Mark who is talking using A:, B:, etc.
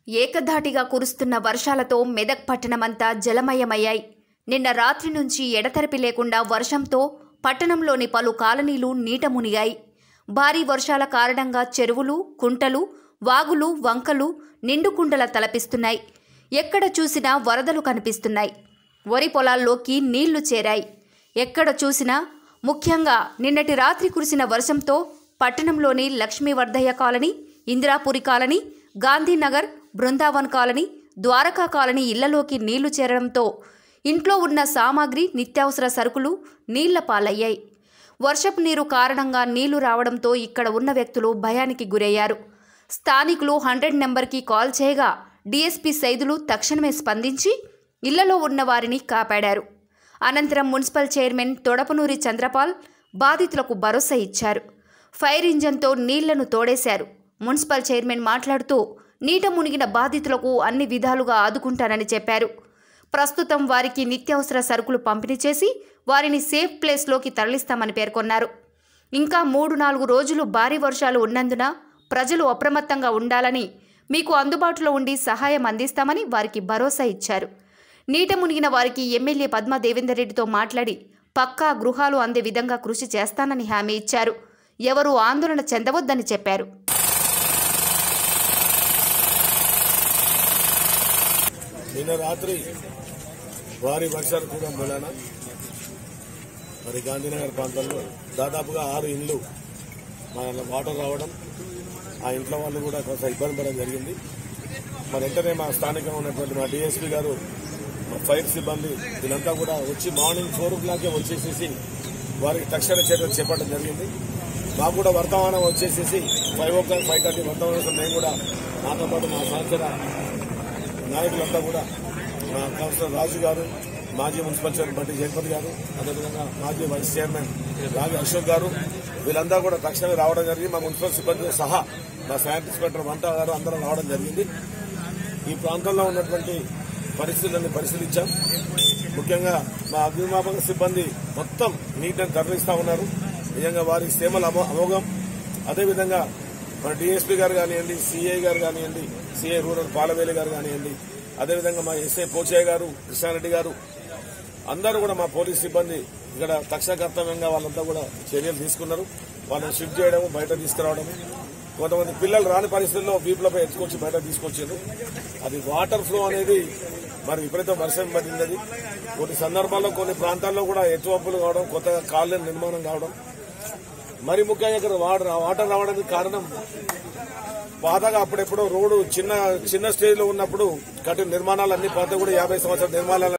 A: ఏకధాటిగా కురుస్తున్న వర్షాలతో మెదక్ పట్టణమంతా జలమయమయ్యాయి నిన్న రాత్రి నుంచి ఎడతెరపి లేకుండా వర్షంతో పట్టణంలోని పలు కాలనీలు నీట మునిగాయి భారీ వర్షాల కారణంగా చెరువులు కుంటలు వాగులు వంకలు నిండుకుండల తలపిస్తున్నాయి ఎక్కడ చూసినా వరదలు కనిపిస్తున్నాయి వరి పొలాల్లోకి నీళ్లు చేరాయి ఎక్కడ చూసినా ముఖ్యంగా నిన్నటి రాత్రి కురిసిన వర్షంతో పట్టణంలోని Lakshmivardhaiah colony Indirapuri colony Gandhinagar Brindavan colony Dwaraka colony ఇళ్లలోకి నీళ్లు చేరడంతో ఇంట్లో ఉన్న సామాగ్రి నిత్యావసర సరుకులు నీళ్ల పాలయ్యాయి వర్షపు నీరు కారణంగా నీళ్లు రావడంతో ఇక్కడ ఉన్న వ్యక్తులు భయానికి గురయ్యారు స్థానికులు హండ్రెడ్ నెంబర్కి కాల్ చేయగా డీఎస్పీ సైదులు తక్షణమే స్పందించి ఇళ్లలో ఉన్న వారిని కాపాడారు అనంతరం మున్సిపల్ చైర్మన్ తొడపనూరి చంద్రపాల్ బాధితులకు భరోసా ఇచ్చారు ఫైర్ ఇంజన్తో నీళ్లను తోడేశారు మున్సిపల్ చైర్మన్ మాట్లాడుతూ నీట మునిగిన బాధితులకు అన్ని విధాలుగా ఆదుకుంటానని చెప్పారు ప్రస్తుతం వారికి నిత్యావసర సరుకులు పంపిణీ చేసి వారిని సేఫ్ ప్లేస్లోకి తరలిస్తామని పేర్కొన్నారు ఇంకా మూడు నాలుగు రోజులు భారీ వర్షాలు ఉన్నందున ప్రజలు అప్రమత్తంగా ఉండాలని మీకు అందుబాటులో ఉండి సహాయం అందిస్తామని వారికి భరోసా ఇచ్చారు నీట మునిగిన వారికి ఎమ్మెల్యే పద్మా దేవేందర్ రెడ్డితో మాట్లాడి పక్కా గృహాలు అందే విధంగా కృషి చేస్తానని హామీ ఇచ్చారు ఎవరూ ఆందోళన చెందవద్దని చెప్పారు
B: నిన్న రాత్రి భారీ వర్షాలు కూడా మూలాన మరి గాంధీనగర్ ప్రాంతంలో దాదాపుగా ఆరు ఇండ్లు మన వాటర్ రావడం ఆ ఇంట్లో వాళ్ళు కూడా కొంత ఇబ్బంది పడడం జరిగింది మరి వెంటనే మా స్థానికంగా ఉన్నటువంటి మా డిఎస్పీ గారు మా ఫైర్ సిబ్బంది వీళ్ళంతా కూడా వచ్చి మార్నింగ్ ఫోర్ ఓ క్లాకే వచ్చేసేసి వారికి తక్షణ చర్యలు చేపట్టడం జరిగింది మాకు కూడా వర్తమానం వచ్చేసేసి five o'clock five thirty వర్తమానం వస్తే మేము కూడా నాతో పాటు మా సహచర నాయకులంతా కూడా మా కౌన్సిలర్ రాజు గారు మాజీ మున్సిపల్ చైర్మన్ బండి జగపతి గారు అదేవిధంగా మాజీ వైస్ చైర్మన్ రాజు అశోక్ గారు వీళ్ళంతా కూడా తక్షణమే రావడం జరిగింది మా మున్సిపల్ సిబ్బందితో సహా మా సైన్స్ ఇన్స్పెక్టర్ వంట గారు అందరూ రావడం జరిగింది ఈ ప్రాంతంలో ఉన్నటువంటి పరిస్థితులను పరిశీలించాం ముఖ్యంగా మా అగ్నిమాపక సిబ్బంది మొత్తం నీటిని తరలిస్తా ఉన్నారు నిజంగా వారి సేమల అమో అమోఘం అదేవిధంగా మన డిఎస్పీ గారు కానివ్వండి సిఐ గారు కానివ్వండి సిఐ రూరల్ పాలవేలి గారు కానివ్వండి అదేవిధంగా మా ఎస్ఐ పోచయ్య గారు కృష్ణారెడ్డి గారు అందరూ కూడా మా పోలీస్ సిబ్బంది ఇక్కడ తక్షణ కర్తవ్యంగా వాళ్ళంతా కూడా చర్యలు తీసుకున్నారు వాళ్ళని షిఫ్ట్ చేయడం బయట తీసుకురావడం కొంతమంది పిల్లలు రాని పరిస్థితుల్లో వీపులపై ఎత్తుకొచ్చి బయట తీసుకొచ్చారు అది వాటర్ ఫ్లో అనేది మరి విపరీతం వర్షం పడింది అది కొన్ని సందర్భాల్లో కొన్ని ప్రాంతాల్లో కూడా ఎత్తువంపులు కావడం కొత్తగా కాలనీ నిర్మాణం కావడం మరి ముఖ్యంగా ఇక్కడ వాటర్ వాటర్ రావడానికి కారణం పాతగా అప్పుడెప్పుడో రోడ్డు చిన్న చిన్న స్టేజ్ లో ఉన్నప్పుడు కట్టిన నిర్మాణాలు అన్ని పాత కూడా యాభై సంవత్సరాల నిర్మాణాలు